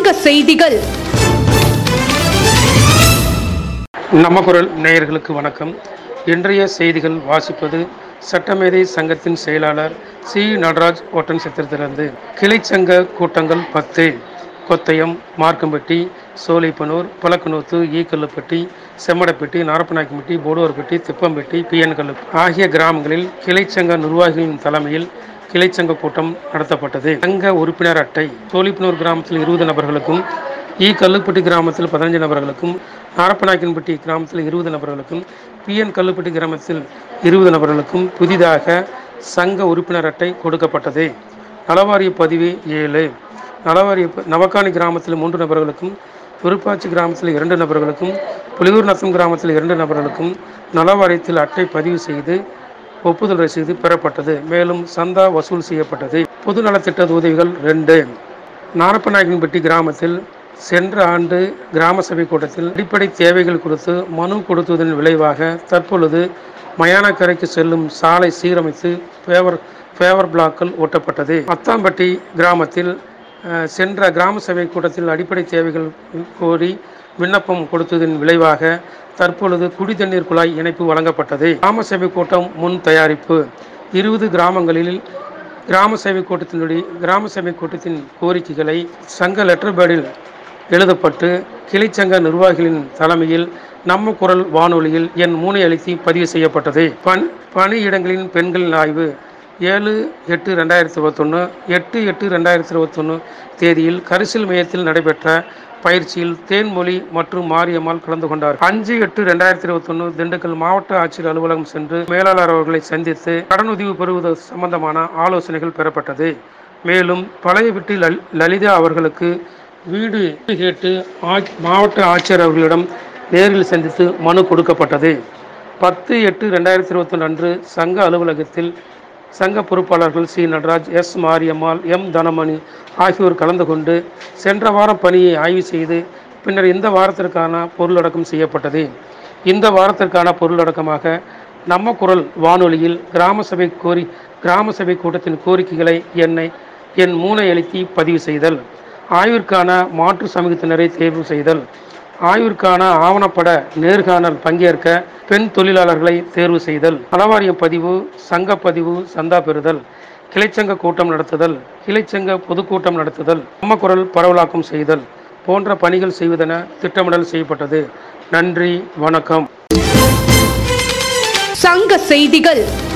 சங்க செய்திகள் நம்ம குரல் நேயர்களுக்கு வணக்கம் இன்றைய செய்திகள் வாசிப்பது சட்டமேதை சங்கத்தின் செயலாளர் சி நடராஜ் ஓட்டன் சித்திரத்திலிருந்து கிளைச்சங்க கூட்டங்கள் பத்து கொத்தயம் மார்க்கம்பட்டி சோலைப்பனூர் பழக்கநூத்து ஈக்கல்லுப்பட்டி செம்மடப்பட்டி நாரப்பநாயக்கம்பட்டி போடுவார்பட்டி திப்பம்பட்டி பிஎன்கல்லு ஆகிய கிராமங்களில் கிளைச்சங்க நிர்வாகிகளின் தலைமையில் கிளைச்சங்க கூட்டம் நடத்தப்பட்டது சங்க உறுப்பினர் அட்டை சோழிப்பனூர் கிராமத்தில் இருபது நபர்களுக்கும் இ கல்லுப்பட்டி கிராமத்தில் பதினஞ்சு நபர்களுக்கும் நாரப்பநாயக்கன்பட்டி கிராமத்தில் இருபது நபர்களுக்கும் பிஎன் கல்லுப்பட்டி கிராமத்தில் இருபது நபர்களுக்கும் புதிதாக சங்க உறுப்பினர் அட்டை கொடுக்கப்பட்டது நலவாரிய பதிவு ஏழு நலவாரிய ப- நவக்காணி கிராமத்தில் மூன்று நபர்களுக்கும் விருப்பாச்சி கிராமத்தில் இரண்டு நபர்களுக்கும் புலியூர் நத்தம் கிராமத்தில் இரண்டு நபர்களுக்கும் நலவாரியத்தில் அட்டை பதிவு செய்து ஒப்புதல் ரசீது பெறப்பட்டது மேலும் சந்தா வசூல் செய்யப்பட்டது பொது நலத்திட்ட உதவிகள் ரெண்டு நாரப்பநாயக்கன்பட்டி கிராமத்தில் சென்ற ஆண்டு கிராம சபை கூட்டத்தில் அடிப்படை தேவைகள் குறித்து மனு கொடுத்ததன் விளைவாக தற்பொழுது மயானக்கரைக்கு செல்லும் சாலை சீரமைத்து ஃபேவர் ஃபேவர் பிளாக்கள் ஒட்டப்பட்டது அத்தாம்பட்டி கிராமத்தில் அஹ், சென்ற கிராம சபை கூட்டத்தில் அடிப்படை தேவைகள் கோரி விண்ணப்பம் கொடுத்ததன் விளைவாக தற்பொழுது குடி தண்ணீர் குழாய் இணைப்பு வழங்கப்பட்டது கிராம சபை கூட்டம் முன் தயாரிப்பு இருபது கிராமங்களில் கிராம சபை கூட்டத்தினுடைய கிராம சபை கூட்டத்தின் கோரிக்கைகளை சங்க லெட்டர் பேடில் எழுதப்பட்டு கிளைச்சங்க நிர்வாகிகளின் தலைமையில் நம்ம குரல் வானொலியில் என் மூனை அழுத்தி பதிவு செய்யப்பட்டது பண் பணியிடங்களின் பெண்களின் ஆய்வு ஏழு எட்டு ரெண்டாயிரத்தி இருபத்தொன்று எட்டு எட்டு ரெண்டாயிரத்தி இருபத்தொன்று தேதியில் கரிசல் மையத்தில் நடைபெற்ற பயிற்சியில் தேன்மொழி மற்றும் மாரியம்மாள் கலந்து கொண்டார் அஞ்சு எட்டு ரெண்டாயிரத்தி இருபத்தொன்று திண்டுக்கல் மாவட்ட ஆட்சியர் அலுவலகம் சென்று மேலாளர் அவர்களை சந்தித்து கடனுதவி பெறுவது சம்பந்தமான ஆலோசனைகள் பெறப்பட்டது மேலும் பழைய வீட்டில் லல்- லலிதா அவர்களுக்கு வீடு கேட்டு ஆ- மாவட்ட ஆட்சியர் அவர்களிடம் நேரில் சந்தித்து மனு கொடுக்கப்பட்டது பத்து எட்டு ரெண்டாயிரத்தி இருபத்தொன்று அன்று சங்க அலுவலகத்தில் சங்க பொறுப்பாளர்கள் C Natraj S Mariammal M Dhanamani ஆகியோர் கலந்து கொண்டு சென்ற வாரம் பணியை ஆய்வு செய்து பின்னர் இந்த வாரத்திற்கான பொருளடக்கம் செய்யப்பட்டது இந்த வாரத்திற்கான பொருளடக்கமாக நம்ம குரல் வானொலியில் கிராம சபை கோரி கிராம சபை கூட்டத்தின் கோரிக்கைகளை என்னை என் மூனை எழுத்தி பதிவு செய்தல் ஆய்விற்கான மாற்று சமூகத்தினரை தேர்வு செய்தல் ஆய்விற்கான ஆவணப்பட நேர்காணல் பங்கேற்க பெண் தொழிலாளர்களை தேர்வு செய்தல் நலவாரிய பதிவு சங்க பதிவு சந்தா பெறுதல் கிளைச்சங்க கூட்டம் நடத்துதல் கிளைச்சங்க பொதுக்கூட்டம் நடத்துதல் நம்ம குரல் பரவலாக்கம் செய்தல் போன்ற பணிகள் செய்வதென திட்டமிடல் செய்யப்பட்டது நன்றி வணக்கம் சங்க செய்திகள்